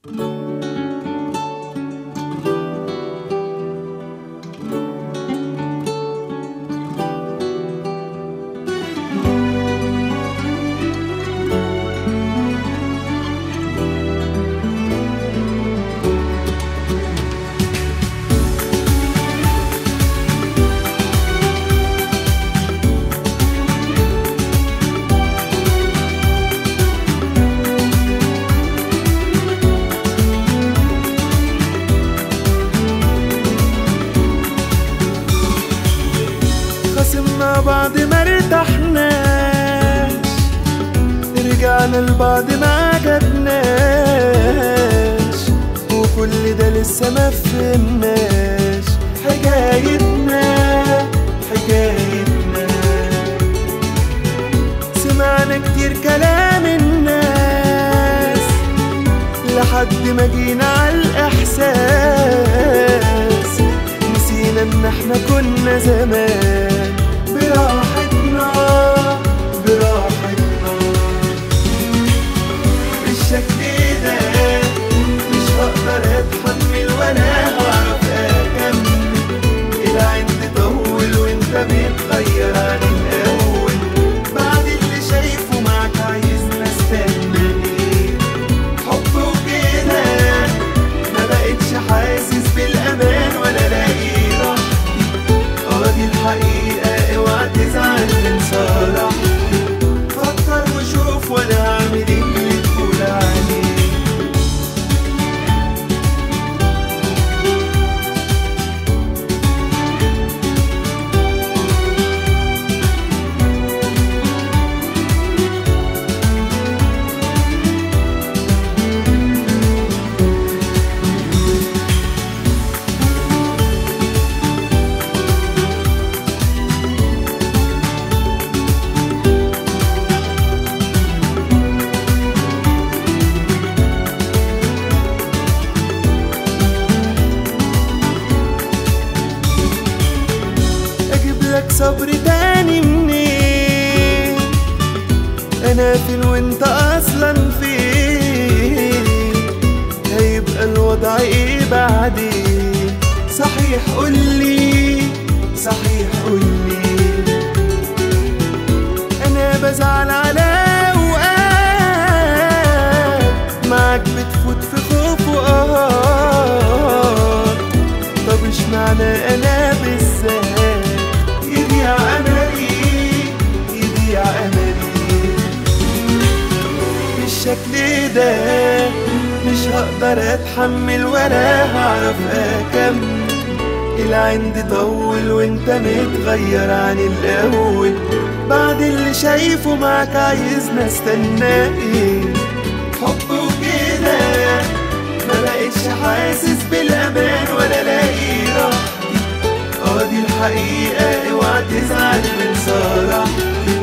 خصمنا بعض ما ارتحناش رجعنا لبعض ما عجبناش وكل ده لسه ما فهمناش حكايتنا حكايتنا سمعنا كتير كلام الناس لحد ما جينا على الإحساس نسينا إن إحنا كنا زمان براحتنا براحتنا بالشكل ده مش هقدر أتحمل ولا هعرف أكمل العند طول وأنت بتغير عن الأول بعد اللي شايفه معاك عايزنا استنى إيه حب وكده ما بقتش حاسس بالامان ولا لاقي راحتي اه دي الحقيقه اوعى تزعل من صراحتي فكر وشوف وانا هعمل ايه اللي تقول عليه اجيب لك صبر تاني منين انا فين وانت اصلا فين هيبقى الوضع ايه بعدين صحيح قولي صحيح قولي انا بزعل على اوقات معاك بتفوت في خوف وقهر طب اشمعنى انا بالذات يضيع املي يضيع املي بالشكل ده مش هقدر اتحمل ولا هعرف اكمل العند طول وانت متغير عن الاول بعد اللي شايفه معاك عايزنا استنى ايه حب وكده ما بقتش حاسس بالامان ولا لاقي راحتي اه دي الحقيقه اوعى تزعل من صراحتي